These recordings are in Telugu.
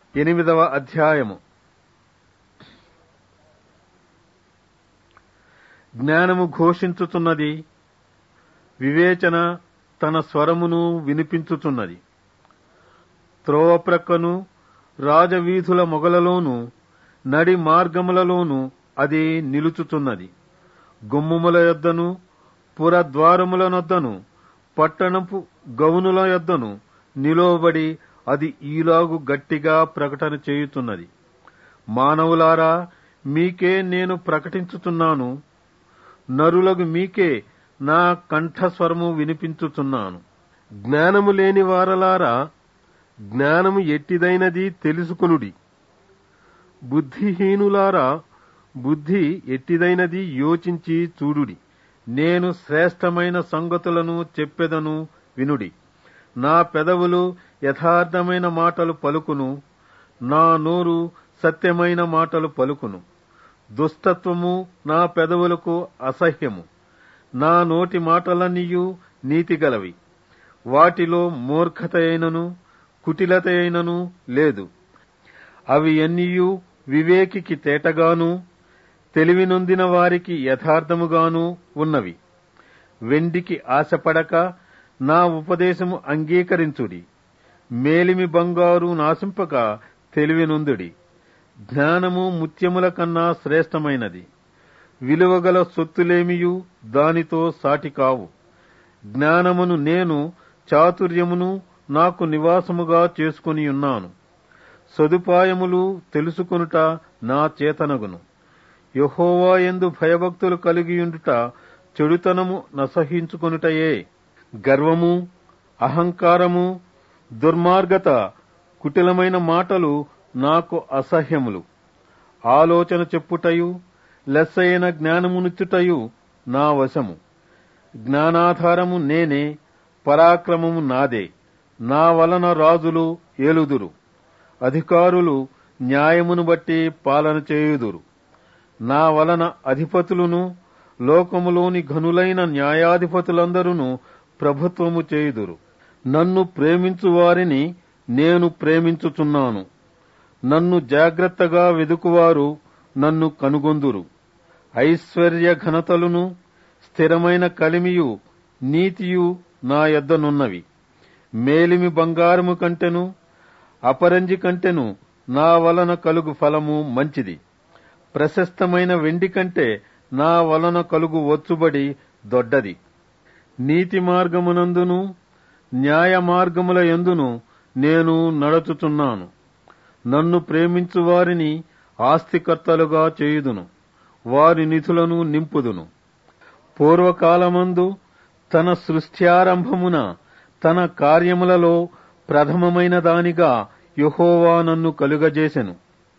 ఎనిమిదవ అధ్యాయము జ్ఞానము ఘోషించుతున్నది వివేచన తన స్వరమును వినిపించుతున్నది త్రోవ ప్రక్కను రాజవీధుల మొగలలోను నడి మార్గములలోను అది నిలుచుతున్నది గుమ్ముముల యొద్దను పురద్వారముల నొద్దను పట్టణపు గౌనుల యొద్దను నిలువబడి అది ఈలాగు గట్టిగా ప్రకటన చేయుతున్నది మానవులారా మీకే నేను ప్రకటించుతున్నాను నరులకు మీకే నా కంఠస్వరము వినిపించుతున్నాను జ్ఞానము లేని వారలారా జ్ఞానము ఎట్టిదైనది తెలుసుకొనుడి బుద్ధిహీనులారా బుద్ధి ఎట్టిదైనది యోచించి చూడుడి నేను శ్రేష్టమైన సంగతులను చెప్పెదను వినుడి నా పెదవులు యథార్థమైన మాటలు పలుకును నా నోరు సత్యమైన మాటలు పలుకును దుష్టత్వము నా పెదవులకు అసహ్యము నా నోటి మాటలన్నీయు నీతిగలవి వాటిలో మూర్ఖత అయినను కుటిలత అయినను లేదు అవి ఎన్నియు వివేకికి తేటగాను తెలివి నొందిన వారికి యథార్థముగాను ఉన్నవి వెండికి ఆశపడక నా ఉపదేశము అంగీకరించుడి మేలిమి బంగారు నాశింపక తెలివి నొందుడి జ్ఞానము ముత్యముల కన్నా శ్రేష్టమైనది విలువగల సొత్తులేమియు దానితో సాటి కావు జ్ఞానమును నేను చాతుర్యమును నాకు నివాసముగా చేసుకుని ఉన్నాను సదుపాయములు తెలుసుకొనుట నా చేతనగును యహోవా ఎందు భయభక్తులు కలిగియుండుట చెడుతనము నసహించుకొనుటయే గర్వము అహంకారము దుర్మార్గత కుటిలమైన మాటలు నాకు అసహ్యములు ఆలోచన చెప్పుటయు లెస్సైన జ్ఞానమునిచ్చుటయు నా వశము జ్ఞానాధారము నేనే పరాక్రమము నాదే నా వలన రాజులు ఏలుదురు అధికారులు న్యాయమును బట్టి పాలన చేయుదురు నా వలన అధిపతులను లోకములోని ఘనులైన న్యాయాధిపతులందరూ ప్రభుత్వము చేయుదురు నన్ను ప్రేమించు వారిని నేను ప్రేమించుచున్నాను నన్ను జాగ్రత్తగా వెదుకువారు నన్ను కనుగొందురు ఐశ్వర్య ఘనతలును స్థిరమైన కలిమియు నీతియు నా యొద్దనున్నవి మేలిమి బంగారము కంటెను అపరంజి కంటెను నా వలన కలుగు ఫలము మంచిది ప్రశస్తమైన వెండి కంటే నా వలన కలుగు వచ్చుబడి దొడ్డది నీతి మార్గమునందును న్యాయ మార్గముల ఎందును నేను నడచుచున్నాను నన్ను ప్రేమించు వారిని ఆస్తికర్తలుగా చేయుదును వారి నిధులను నింపుదును పూర్వకాలమందు తన సృష్ట్యారంభమున తన కార్యములలో ప్రథమమైన దానిగా యహోవా నన్ను కలుగజేసెను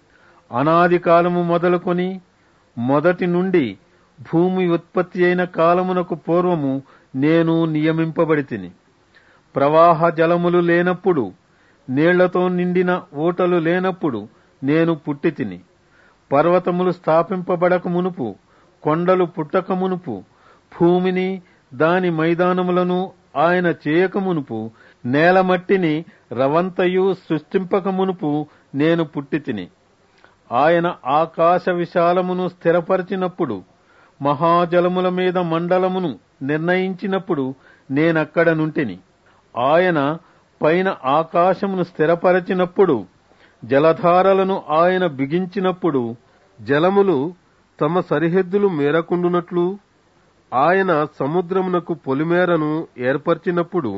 అనాది కాలము మొదలుకొని మొదటి నుండి భూమి ఉత్పత్తి అయిన కాలమునకు పూర్వము నేను నియమింపబడి తిని ప్రవాహ జలములు లేనప్పుడు నీళ్లతో నిండిన ఊటలు లేనప్పుడు నేను పుట్టి తిని పర్వతములు స్థాపింపబడక మునుపు కొండలు పుట్టక మునుపు భూమిని దాని మైదానములను ఆయన చేయక మునుపు నేలమట్టిని రవంతయు సృష్టింపక మునుపు నేను పుట్టి తిని ఆయన ఆకాశ విశాలమును స్థిరపరిచినప్పుడు మహాజలముల మీద మండలమును నిర్ణయించినప్పుడు నేనక్కడ నుంటిని ఆయన పైన ఆకాశమును స్థిరపరచినప్పుడు జలధారలను ఆయన బిగించినప్పుడు జలములు తమ సరిహద్దులు మేరకుండునట్లు ఆయన సముద్రమునకు పొలిమేరను ఏర్పరిచినప్పుడు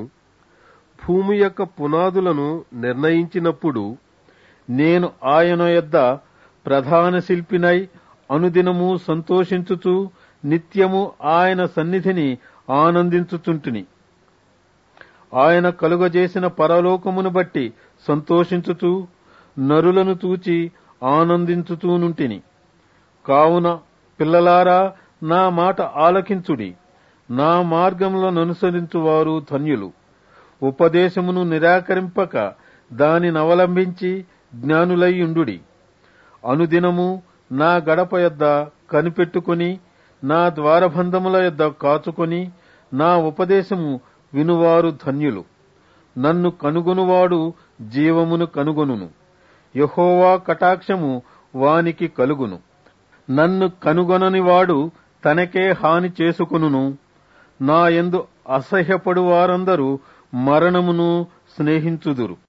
భూమి యొక్క పునాదులను నిర్ణయించినప్పుడు నేను ఆయన యొద్ద ప్రధాన శిల్పినై అనుదినము సంతోషించుచు నిత్యము ఆయన సన్నిధిని ఆనందించుచుంటిని ఆయన కలుగజేసిన పరలోకమును బట్టి సంతోషించుచు నరులను చూచి ఆనందించుతూనుంటిని కావున పిల్లలారా నా మాట ఆలకించుడి నా మార్గములను అనుసరించువారు ధన్యులు ఉపదేశమును నిరాకరింపక దానిని అవలంబించి జ్ఞానులైయుండుడి అనుదినము నా గడప యొద్ద కనిపెట్టుకుని నా ద్వారబంధముల యొద్ద కాచుకొని నా ఉపదేశము వినువారు ధన్యులు నన్ను కనుగొనువాడు జీవమును కనుగొనును యహోవా కటాక్షము వానికి కలుగును నన్ను కనుగొనని వాడు తనకే హాని చేసుకును నా యందు అసహ్యపడు వారందరూ మరణమును స్నేహించుదురు